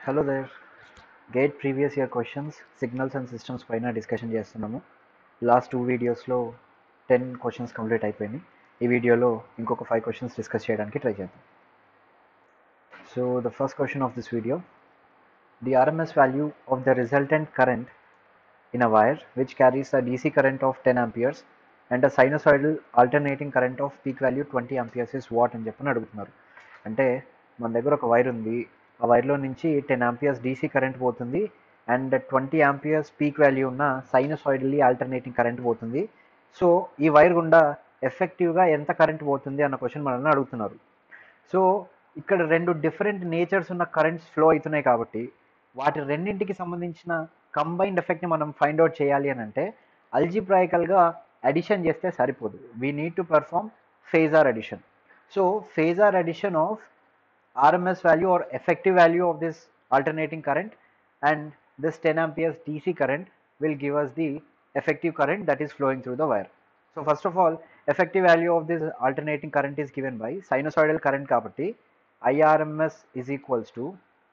Hello there GATE previous year questions signals and systems పైన discussion చేస్తున్నాము last two వీడియోస్లో ten questions complete అయిపోయినాయి ఈ వీడియోలో ఇంకొక ఫైవ్ క్వశ్చన్స్ డిస్కస్ చేయడానికి ట్రై చేద్దాం so the first question of this video the RMS value of the resultant current in a wire which carries a DC current of 10 amperes and a sinusoidal alternating current of peak value 20 amperes is what అని చెప్పని అడుగుతున్నారు అంటే మన దగ్గర ఒక wire ఉంది ఆ వైర్లో నుంచి టెన్ ఆంపియర్స్ డీసీ కరెంట్ పోతుంది and twenty amperes peak value ఉన్న సైనసాయిడల్లీ ఆల్టర్నేటింగ్ కరెంట్ పోతుంది సో ఈ వైర్ గుండా ఎఫెక్టివ్గా ఎంత కరెంట్ పోతుంది అన్న క్వశ్చన్ మనల్ని అడుగుతున్నారు సో ఇక్కడ రెండు డిఫరెంట్ నేచర్స్ ఉన్న కరెంట్స్ ఫ్లో అవుతున్నాయి కాబట్టి వాటి రెండింటికి సంబంధించిన కంబైన్డ్ ఎఫెక్ట్ని మనం ఫైండ్ అవుట్ చేయాలి అని అంటే అల్జిబ్రాయికల్గా అడిషన్ చేస్తే సరిపోదు we need to perform phasor addition so phasor addition of RMS value or effective value of this alternating current and this 10 amperes DC current will give us the effective current that is flowing through the wire. So first of all, effective value of this alternating current is given by sinusoidal current కాబట్టి IRMS is equals to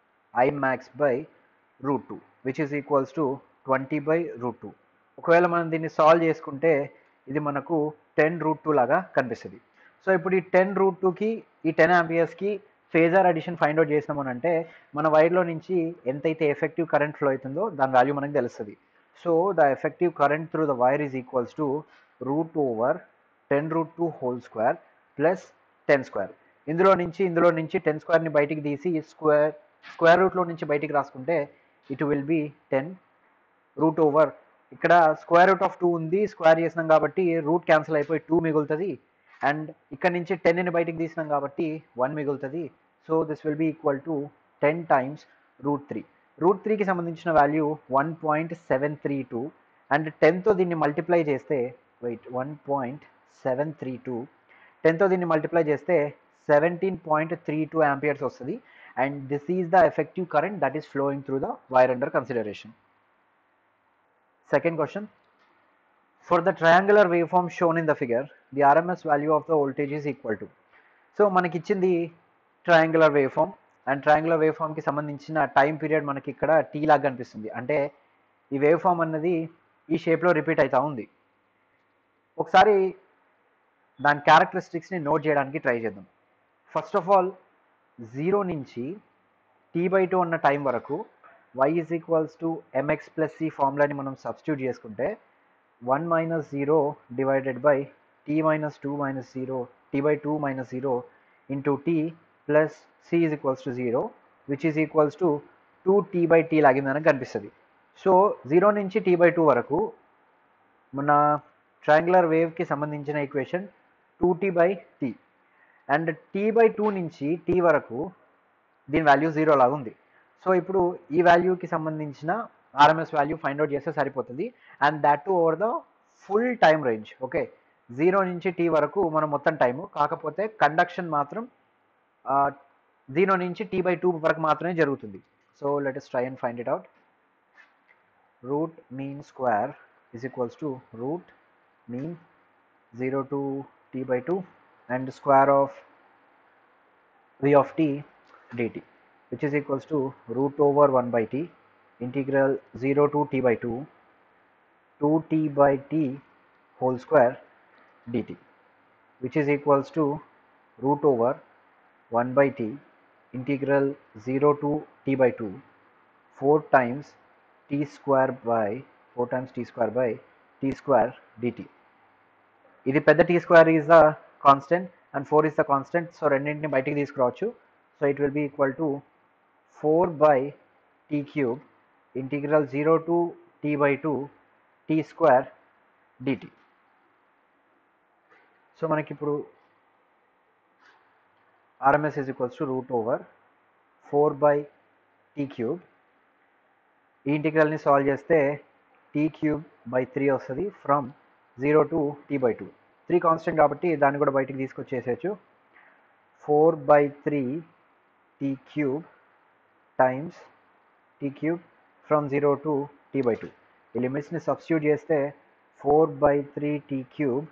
I max by root 2 which is equals to 20 by root 2. ఒకవేళ మనం దీన్ని solve చేసుకుంటే ఇది మనకు ten root two లాగా కనిపిస్తుంది so ఇప్పుడు ఈ టెన్ రూట్ టూకి ఈ టెన్ ఆంపియర్స్కి ఫేజర్ అడిషన్ ఫైండ్ అవుట్ చేసినామనంటే మన వైర్లో నుంచి ఎంతైతే ఎఫెక్టివ్ కరెంట్ ఫ్లో అవుతుందో దాని వాల్యూ మనకు తెలుస్తుంది so the effective current through the wire is equals to root over ten root two whole square plus ten square ఇందులో నుంచి ఇందులో నుంచి టెన్ స్క్వేర్ని బయటికి తీసి స్క్వేర్ స్క్వేర్ రూట్లో నుంచి బయటికి రాసుకుంటే it will be ten root over ఇక్కడ స్క్వేర్ రూట్ ఆఫ్ టూ ఉంది స్క్వేర్ చేసినాం కాబట్టి రూట్ క్యాన్సిల్ అయిపోయి టూ మిగులుతుంది అండ్ ఇక్కడ నుంచి టెన్ని బయటికి తీసినాం కాబట్టి వన్ మిగులుతుంది so this will be equal to ten times root three root త్రీకి సంబంధించిన value one point seven three two and టెన్తో దీన్ని మల్టిప్లై చేస్తే wait one point seven three two టెన్తో దీన్ని మల్టిప్లై చేస్తే seventeen point three two amperes వస్తుంది and this is the effective current that is flowing through the wire under consideration Second question. For the triangular waveform shown in the figure, the RMS value of the voltage is equal to. So మనకి ఇచ్చింది triangular wave form and triangular wave ఫామ్కి సంబంధించిన time period మనకి ఇక్కడ tea లాగా కనిపిస్తుంది అంటే ఈ వేవ్ ఫామ్ అన్నది ఈ షేప్లో రిపీట్ అవుతూ ఉంది ఒకసారి దాని క్యారెక్టరిస్టిక్స్ని నోట్ చేయడానికి ట్రై చేద్దాం ఫస్ట్ ఆఫ్ ఆల్ జీరో నుంచి టీ బై టూ ఉన్న టైం వరకు y is equals to mx plus c ఫార్ములాని మనం సబ్స్టిట్యూట్ చేసుకుంటే one minus zero divided by T minus two minus zero T by two minus zero into T plus C is equals to zero which is equals to two T by T లాగిందని కనిపిస్తుంది so zero నుంచి T by two వరకు మన triangular వేవ్కి సంబంధించిన equation two T by T and T by two నుంచి T వరకు దీని వాల్యూ జీరో లాగా ఉంది సో ఇప్పుడు ఈ వాల్యూకి సంబంధించిన ఆర్ఎంఎస్ వాల్యూ ఫైండ్ అవుట్ చేస్తే సరిపోతుంది and that too over the full time range okay zero నుంచి టీ వరకు మనం మొత్తం టైము కాకపోతే కండక్షన్ మాత్రం జీరో నుంచి టీ బై టూ వరకు మాత్రమే జరుగుతుంది so let us try and find it out root mean square is equals to root mean zero to T by two and square of V of T dt which is equals to root over 1 by t integral 0 to t by 2 2t by t whole square dt which is equals to root over 1 by t integral 0 to t by 2 4 times t square by 4 times t square by t square dt ఇది పెద్ద T square is the constant and four is the constant so రెండింటిని బయటికి తీసుకురావచ్చు so it will be equal to 4 by t cube integral 0 to t by 2 t square dt so మనకి ఇప్పుడు RMS is equals to root over four by T cube ఈ ఇంటిగ్రల్ని solve చేస్తే T cube by three వస్తుంది from zero to T by two three constant కాబట్టి దాన్ని కూడా బయటికి తీసుకొచ్చేసేయచ్చు four by three T cube times T cube from zero to T by two ఈ లిమిట్స్ని సబ్స్టిట్యూట్ చేస్తే four by three T cube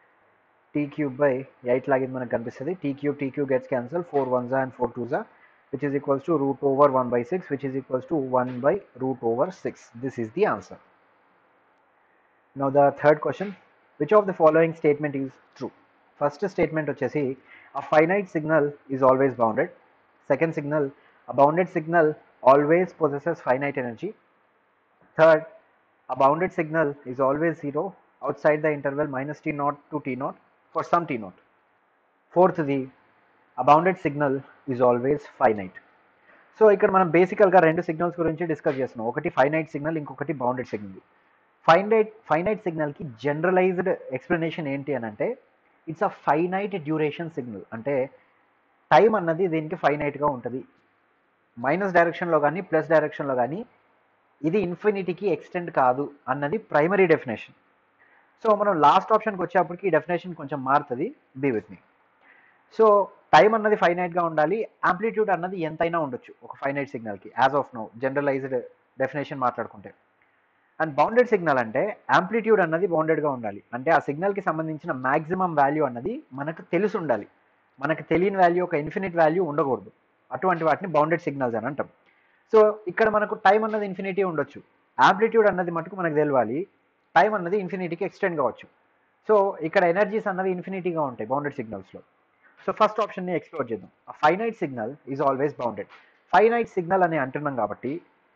T cube by eight లాగింది మనకు కనిపిస్తుంది tea cube T cube gets cancel four one జా and four two జా which is equals to root over 1 by 6 which is equals to 1 by root over 6 this is the answer now the third question which of the following statement is true first statement వచ్చేసి a finite signal is always bounded second signal a bounded signal always possesses finite energy third a bounded signal is always zero outside the interval minus t naught to t naught for some t naught fourth the a bounded signal is always finite సో ఇక్కడ మనం బేసికల్గా రెండు signals గురించి discuss చేస్తున్నాం ఒకటి finite signal ఇంకొకటి bounded signal finite finite సిగ్నల్కి జనరలైజ్డ్ ఎక్స్ప్లెనేషన్ ఏంటి అని అంటే it's a finite duration signal అంటే టైం అన్నది దీనికి ఫైనైట్గా ఉంటుంది మైనస్ డైరెక్షన్లో కానీ ప్లస్ డైరెక్షన్లో కానీ ఇది ఇన్ఫినిటీకి ఎక్స్టెండ్ కాదు అన్నది ప్రైమరీ డెఫినేషన్ సో మనం లాస్ట్ ఆప్షన్కి వచ్చేప్పటికి ఈ డెఫినేషన్ కొంచెం మారుతుంది be with me so time అన్నది ఫైనైట్గా ఉండాలి యాంప్లిట్యూడ్ అన్నది ఎంతైనా ఉండొచ్చు ఒక ఫైనైట్ సిగ్నల్కి as of now generalised definition మాట్లాడుకుంటే అండ్ బౌండెడ్ సిగ్నల్ అంటే యాంప్లిట్యూడ్ అన్నది బౌండెడ్గా ఉండాలి అంటే ఆ సిగ్నల్కి సంబంధించిన మ్యాక్సిమం వాల్యూ అన్నది మనకు తెలిసి ఉండాలి మనకు తెలియని వాల్యూ ఒక ఇన్ఫినిట్ వాల్యూ ఉండకూడదు అటువంటి వాటిని బౌండెడ్ సిగ్నల్స్ అని అంటాం సో ఇక్కడ మనకు టైం అన్నది ఇన్ఫినిటీ ఉండొచ్చు యాంప్లిట్యూడ్ అన్నది మటుకు మనకు తెలియాలి టైం అన్నది ఇన్ఫినిటీకి ఎక్స్టెండ్ కావచ్చు సో ఇక్కడ ఎనర్జీస్ అన్నవి ఇన్ఫినిటీగా ఉంటాయి బౌండెడ్ సిగ్నల్స్లో సో ఫస్ట్ ఆప్షన్ని ఎక్స్ప్లోర్ చేద్దాం ఆ finite signal is always bounded finite signal అని అంటున్నాం కాబట్టి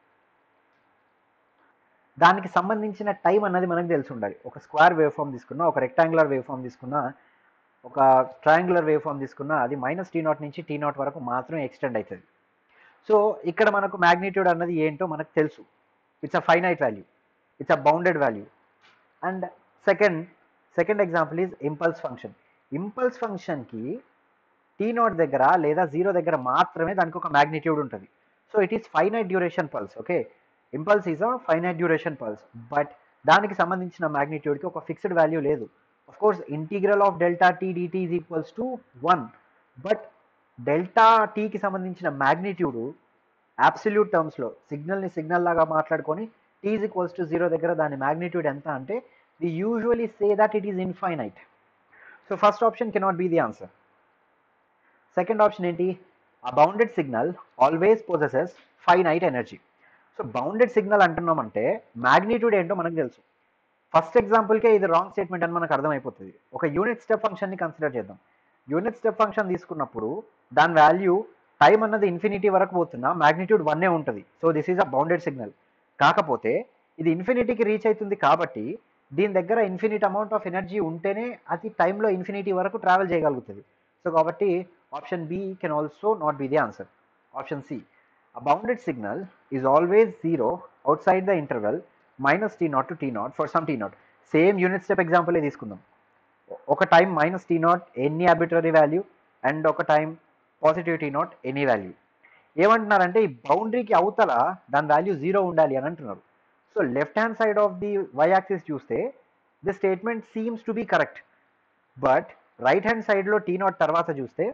దానికి సంబంధించిన టైం అన్నది మనకు తెలిసి ఉండాలి ఒక స్క్వేర్ వేవ్ ఫామ్ తీసుకున్నా ఒక రెక్టాంగులర్ వేవ్ ఫామ్ తీసుకున్నా ఒక ట్రయాంగులర్ వేవ్ ఫామ్ తీసుకున్నా అది మైనస్ టీ నాట్ నుంచి టీ నాట్ వరకు మాత్రమే ఎక్స్టెండ్ అవుతుంది సో ఇక్కడ మనకు మ్యాగ్నిట్యూడ్ అన్నది ఏంటో మనకు తెలుసు it's a finite value it's a bounded value and second second example is impulse function impulse ఫంక్షన్కి టీ నాట్ దగ్గర లేదా జీరో దగ్గర మాత్రమే దానికి ఒక మ్యాగ్నిట్యూడ్ ఉంటుంది so it is finite duration pulse okay impulse is a finite duration pulse but దానికి సంబంధించిన మ్యాగ్నిట్యూడ్కి ఒక ఫిక్స్డ్ వాల్యూ లేదు of course integral of delta t dt is equals to 1 but delta టీకి సంబంధించిన మ్యాగ్నిట్యూడ్ అబ్సల్యూట్ టర్మ్స్లో సిగ్నల్ని సిగ్నల్ లాగా మాట్లాడుకొని T is equals to zero దగ్గర దాని మ్యాగ్నిట్యూడ్ ఎంత అంటే we usually say that it is infinite so first option cannot be the answer second option ఏంటి ఆ bounded signal always possesses finite energy so bounded signal అంటున్నామంటే magnitude ఏంటో మనకు తెలుసు ఫస్ట్ ఎగ్జాంపుల్కే ఇది రాంగ్ స్టేట్మెంట్ అని మనకు అర్థమైపోతుంది ఒక యూనిట్ స్టెప్ ఫంక్షన్ని కన్సిడర్ చేద్దాం యూనిట్ స్టెప్ ఫంక్షన్ తీసుకున్నప్పుడు దాని వాల్యూ టైం అన్నది ఇన్ఫినిటీ వరకు పోతున్నా మ్యాగ్నిట్యూడ్ వన్నే ఉంటుంది so this is a bounded signal కాకపోతే ఇది ఇన్ఫినిటీకి రీచ్ అవుతుంది కాబట్టి దీని దగ్గర ఇన్ఫినిట్ అమౌంట్ ఆఫ్ ఎనర్జీ ఉంటేనే అది టైంలో ఇన్ఫినిటీ వరకు ట్రావెల్ చేయగలుగుతుంది సో కాబట్టి option B can also not be the answer option C a bounded signal is always zero outside the interval minus t naught to t naught for some t naught same unit step example తీసుకుందాం ఒక time minus tea naught any arbitrary value and ఒక time positive t naught any value ఏమంటున్నారంటే ఈ బౌండరీకి అవతల దాని value zero ఉండాలి అని అంటున్నారు so left hand side of the y axis చూస్తే the statement seems to be correct but right hand సైడ్లో టీ నాట్ తర్వాత చూస్తే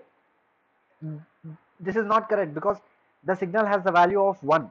this is not correct because the signal has the value of 1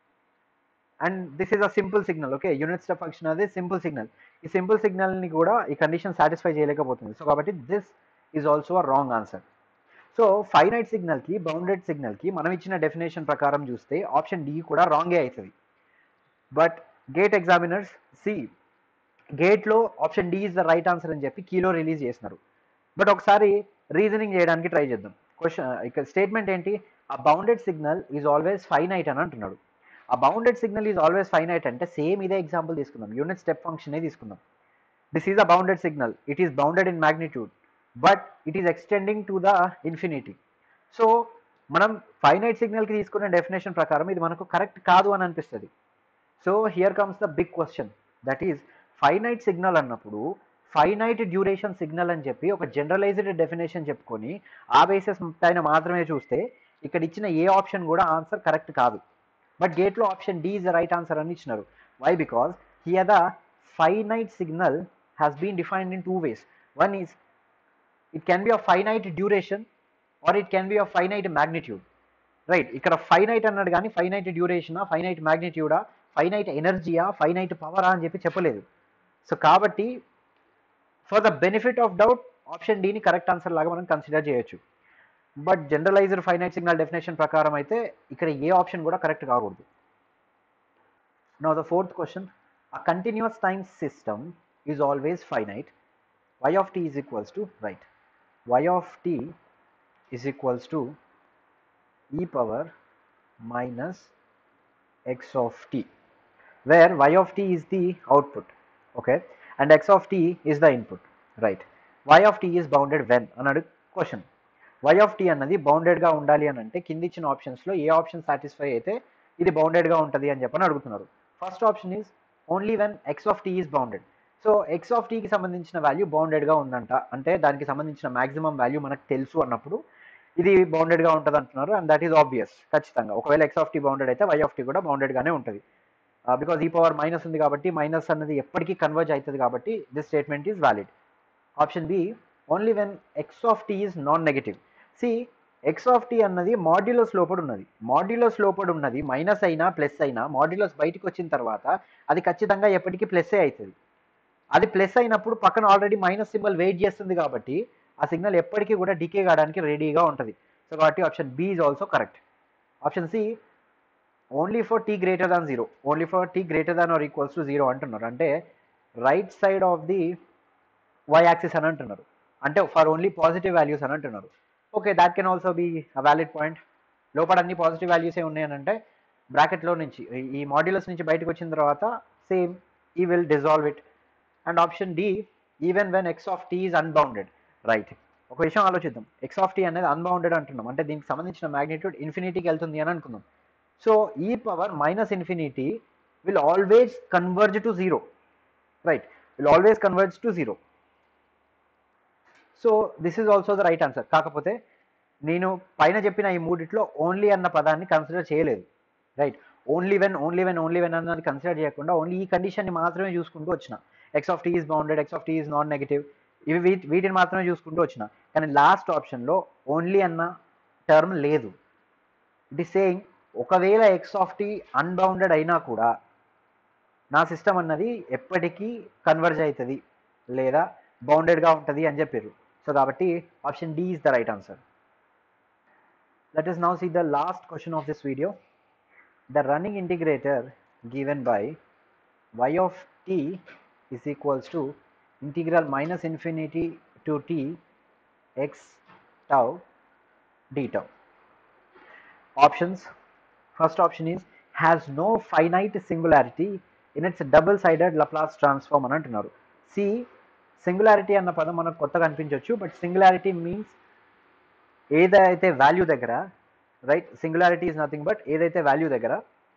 and this is a simple signal okay unit step function అది simple signal ఈ simple సిగ్నల్ని కూడా ఈ condition satisfy చేయలేకపోతుంది so కాబట్టి this is also a wrong answer so finite సిగ్నల్కి bounded సిగ్నల్కి మనం ఇచ్చిన డెఫినేషన్ ప్రకారం చూస్తే ఆప్షన్ డి కూడా రాంగే అవుతుంది బట్ గేట్ ఎగ్జామినర్స్ సి గేట్లో option D is the right answer అని చెప్పి కీలో రిలీజ్ చేసినారు బట్ ఒకసారి రీజనింగ్ చేయడానికి ట్రై చేద్దాం క్వశ్చన్ ఇక్కడ స్టేట్మెంట్ ఏంటి ఆ bounded signal is always finite అని అంటున్నాడు ఆ bounded signal is always finite అంటే సేమ్ ఇదే ఎగ్జాంపుల్ తీసుకుందాం యూనిట్ స్టెప్ ఫంక్షనే తీసుకుందాం this is a bounded signal it is bounded in magnitude but it is extending to the infinity so మనం finite సిగ్నల్కి తీసుకునే డెఫినేషన్ ప్రకారం ఇది మనకు కరెక్ట్ కాదు అని అనిపిస్తుంది so here comes the big question that is finite signal అన్నప్పుడు ఫైనైట్ డ్యూరేషన్ సిగ్నల్ అని చెప్పి ఒక జనరలైజ్డ్ డెఫినేషన్ చెప్పుకొని ఆ బేసిస్ పైన మాత్రమే చూస్తే ఇక్కడ ఇచ్చిన ఏ ఆప్షన్ కూడా ఆన్సర్ కరెక్ట్ కాదు బట్ గేట్లో option D is the right answer అని ఇచ్చినారు why because here the finite signal has been defined in two ways one is it can be a finite duration or it can be a finite magnitude right ఇక్కడ finite అన్నాడు కానీ finite డ్యూరేషనా finite మ్యాగ్నిట్యూడా finite ఎనర్జీయా finite పవరా అని చెప్పి చెప్పలేదు సో కాబట్టి for the benefit of doubt option డిని కరెక్ట్ ఆన్సర్ లాగా మనం కన్సిడర్ చేయొచ్చు but generalized finite signal definition ప్రకారం అయితే ఇక్కడ ఏ ఆప్షన్ కూడా కరెక్ట్ కాకూడదు no the fourth question a continuous time system is always finite y of t is equals to right y of t is equals to e power minus x of t where y of t is the output okay and x of t is the input right y of t is bounded when అన్నాడు question y of t అన్నది బౌండెడ్గా ఉండాలి అని అంటే కింది ఇచ్చిన ఆప్షన్స్లో ఏ option satisfy అయితే ఇది బౌండెడ్గా ఉంటుంది అని చెప్పని అడుగుతున్నారు first option is only when x of t is bounded so x of టీకి సంబంధించిన వాల్యూ బౌండెడ్గా ఉందంట అంటే దానికి సంబంధించిన మాక్సిమం వాల్యూ మనకు తెలుసు అన్నప్పుడు ఇది బౌండెడ్గా ఉంటుంది అంటున్నారు అండ్ దట్ ఈస్ ఆబ్వియస్ ఖచ్చితంగా ఒకవేళ ఎక్స్ ఆఫ్ టీ బౌండెడ్ అయితే వై ఆఫ్ టీ కూడా బౌండెడ్గానే ఉంటుంది బికాజ్ ఈ పవర్ మైనస్ ఉంది కాబట్టి మైనస్ అన్నది ఎప్పటికీ కన్వర్జ్ అవుతుంది కాబట్టి this statement is valid option B only when x of t is non negative C x of t అన్నది మాడ్యులస్ లోపల ఉన్నది మాడ్యులస్ లోపల ఉన్నది మైనస్ అయినా ప్లస్ అయినా మాడ్యులస్ బయటికి వచ్చిన తర్వాత అది ఖచ్చితంగా ఎప్పటికీ ప్లస్సే అవుతుంది అది ప్లస్ అయినప్పుడు పక్కన ఆల్రెడీ మైనస్ సింబల్ వెయిట్ చేస్తుంది కాబట్టి ఆ సిగ్నల్ ఎప్పటికీ కూడా డికే కావడానికి రెడీగా ఉంటుంది సో కాబట్టి option B is also correct option C only for t greater than zero only for t greater than or equals to zero అంటున్నారు అంటే right side of the y axis అని అంటున్నారు అంటే ఫర్ ఓన్లీ పాజిటివ్ వాల్యూస్ అని అంటున్నారు okay that can also be valid point లోపల అన్ని positive values ఏ ఉన్నాయనంటే బ్రాకెట్లో నుంచి ఈ మాడ్యులస్ నుంచి బయటకు వచ్చిన తర్వాత same e will dissolve it and option D even when x of t is unbounded right ఒక విషయం ఆలోచిద్దాం ఎక్స్ ఆఫ్ టీ అనేది అన్బౌండెడ్ అంటున్నాం అంటే దీనికి సంబంధించిన మ్యాగ్నిట్యూడ్ ఇన్ఫినిటీకి వెళ్తుంది అని అనుకుందాం so e power minus infinity will always converge to zero right will always converge to zero so this is also the right answer కాకపోతే నేను పైన చెప్పిన ఈ మూడిట్లో ఓన్లీ అన్న పదాన్ని కన్సిడర్ చేయలేదు right only when only when only when అన్నది కన్సిడర్ చేయకుండా ఓన్లీ ఈ కండిషన్ని మాత్రమే చూసుకుంటూ వచ్చిన x of t is bounded x of t is non negative ఇవి వీటి వీటిని మాత్రమే చూసుకుంటూ వచ్చిన కానీ లాస్ట్ ఆప్షన్లో ఓన్లీ అన్న టర్మ్ లేదు ఇట్ ఈస్ సేయింగ్ ఒకవేళ ఎక్స్ ఆఫ్ టీ అన్బౌండెడ్ అయినా కూడా నా సిస్టమ్ అన్నది ఎప్పటికీ కన్వర్జ్ అవుతుంది లేదా బౌండెడ్గా ఉంటుంది అని చెప్పారు సో కాబట్టి option D is the right answer let us now see the last question of this video the running integrator given by y of t is equals to integral minus infinity to t x tau d tau options first option is has no finite singularity in its double sided laplace transform అని అంటున్నారు C singularity అన్న పదం మనకు కొత్తగా అనిపించవచ్చు but singularity means ఏదైతే value దగ్గర right singularity is nothing but ఏదైతే వాల్యూ దగ్గర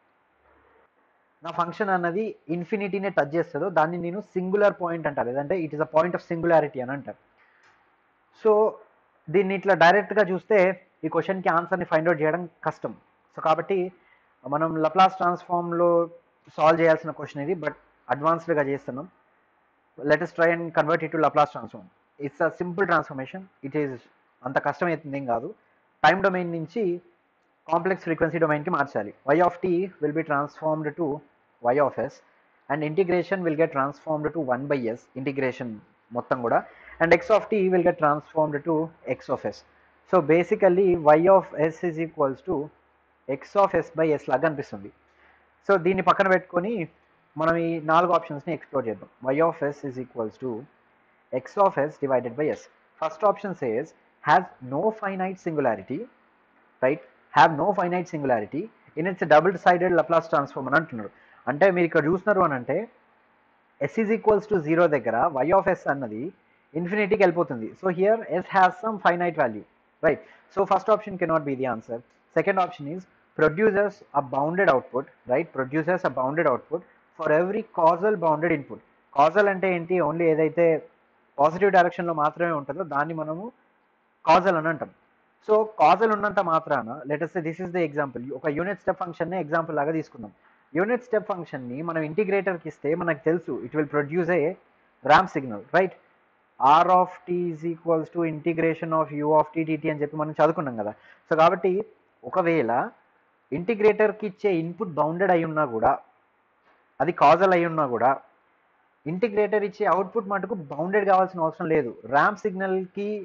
నా ఫంక్షన్ అన్నది ఇన్ఫినిటీనే టచ్ చేస్తుందో దాన్ని నేను సింగులర్ పాయింట్ అంటారు లేదంటే it is a point of singularity అని అంటారు సో దీన్ని ఇట్లా డైరెక్ట్గా చూస్తే ఈ క్వశ్చన్కి ఆన్సర్ని ఫైండ్ అవుట్ చేయడం కష్టం సో కాబట్టి మనం లప్లాస్ ట్రాన్స్ఫార్మ్లో సాల్వ్ చేయాల్సిన క్వశ్చన్ ఇది బట్ అడ్వాన్స్డ్గా చేస్తున్నాం let us try and convert it to Laplace transform it's a simple transformation it is అంత కష్టమవుతుంది ఏం కాదు టైం డొమైన్ నుంచి కాంప్లెక్స్ ఫ్రీక్వెన్సీ డొమైన్కి మార్చాలి y of t will be transformed to y of s and integration will get transformed to one by s integration మొత్తం కూడా and x of t will get transformed to x of yes so basically y of s is equals to x of s by s లాగా అనిపిస్తుంది సో దీన్ని పక్కన పెట్టుకొని మనం ఈ నాలుగు ఆప్షన్స్ని ఎక్స్ప్లోర్ చేద్దాం y of s is equals to x of s divided by s first option says has no finite singularity right have no finite singularity in its double sided Laplace transform అని అంటున్నారు అంటే మీరు ఇక్కడ చూస్తున్నారు అని అంటే s is equals to zero దగ్గర why of s అన్నది ఇన్ఫినిటీకి వెళ్ళిపోతుంది so here s has some finite value right so first option cannot be the answer second option is producers a bounded output right producers a bounded output for every causal bounded input causal అంటే ఏంటి only ఏదైతే positive డైరెక్షన్లో మాత్రమే ఉంటుందో దాన్ని మనము కాజల్ అని అంటాం సో కాజల్ ఉన్నంత మాత్రాన let us this is the example ఒక యూనిట్ స్టెప్ ఫంక్షన్ని ఎగ్జాంపుల్ లాగా తీసుకుందాం యూనిట్ స్టెప్ ఫంక్షన్ని మనం ఇంటిగ్రేటర్కి ఇస్తే మనకు తెలుసు it will produce a ramp signal right r of t is equals to integration of u of టీటీటీ అని చెప్పి మనం చదువుకున్నాం కదా సో కాబట్టి ఒకవేళ ఇంటిగ్రేటర్కి ఇచ్చే ఇన్పుట్ బౌండెడ్ అయి ఉన్నా కూడా అది కాజల్ అయి ఉన్నా కూడా ఇంటిగ్రేటర్ ఇచ్చే అవుట్పుట్ మటుకు బౌండెడ్ కావాల్సిన అవసరం లేదు ర్యామ్ సిగ్నల్కి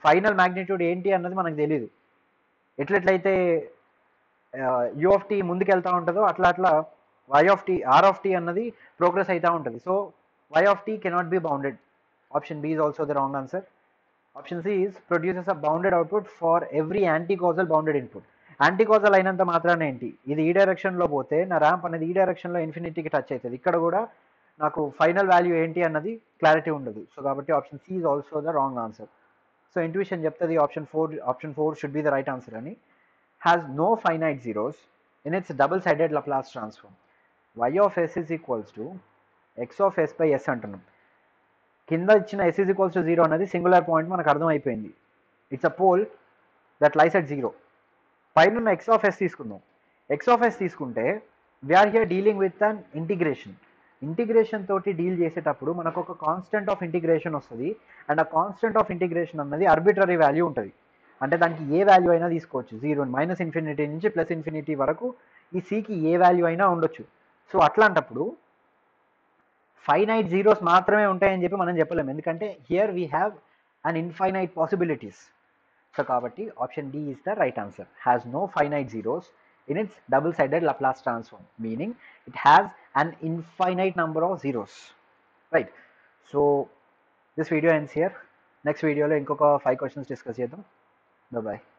ఫైనల్ మ్యాగ్నిట్యూడ్ ఏంటి అన్నది మనకు తెలియదు ఎట్లెట్లయితే యూ ఆఫ్ టీ ముందుకు వెళ్తూ ఉంటుందో అట్లా అట్లా y of t r of t అన్నది ప్రోగ్రెస్ అవుతూ ఉంటుంది so y of t cannot be bounded option B is also the wrong answer option C is produces a bounded output for every anti causal bounded input anti causal అయినంత మాత్రాన ఏంటి ఇది ఈ డైరెక్షన్లో పోతే నా ర్యాంప్ అనేది ఈ డైరెక్షన్లో ఇన్ఫినిటీకి టచ్ అవుతుంది ఇక్కడ కూడా నాకు ఫైనల్ వాల్యూ ఏంటి అన్నది క్లారిటీ ఉండదు సో కాబట్టి option C is also the wrong answer so intuition చెప్తుంది option four option four should be the right answer అని has no finite zeros in its double sided Laplace transform y of s is equals to x of s by s అంటున్నాం కింద ఇచ్చిన s is equals to zero అనేది singular point మనకు అర్థమైపోయింది it's a pole that lies at zero పైన ఉన్న x of yes తీసుకుందాం x of s తీసుకుంటే we're here dealing with an integration integration తోటి డీల్ చేసేటప్పుడు మనకు ఒక కాన్స్టెంట్ ఆఫ్ ఇంటిగ్రేషన్ వస్తుంది అండ్ ఆ కాన్స్టెంట్ ఆఫ్ ఇంటిగ్రేషన్ అన్నది ఆర్బిటరీ వాల్యూ ఉంటుంది అంటే దానికి ఏ వాల్యూ అయినా తీసుకోవచ్చు జీరో మైనస్ ఇన్ఫినిటీ నుంచి ప్లస్ ఇన్ఫినిటీ వరకు ఈ సికి ఏ వాల్యూ అయినా ఉండొచ్చు సో అట్లాంటప్పుడు ఫైనైట్ జీరోస్ మాత్రమే ఉంటాయని చెప్పి మనం చెప్పలేము ఎందుకంటే here we have an infinite possibilities so కాబట్టి option D is the right answer has no finite zeros in its double-sided Laplace transform, meaning it has an infinite number of zeros, right? So this video ends here. Next video లో ఇంకొక five questions discuss చేద్దాం bye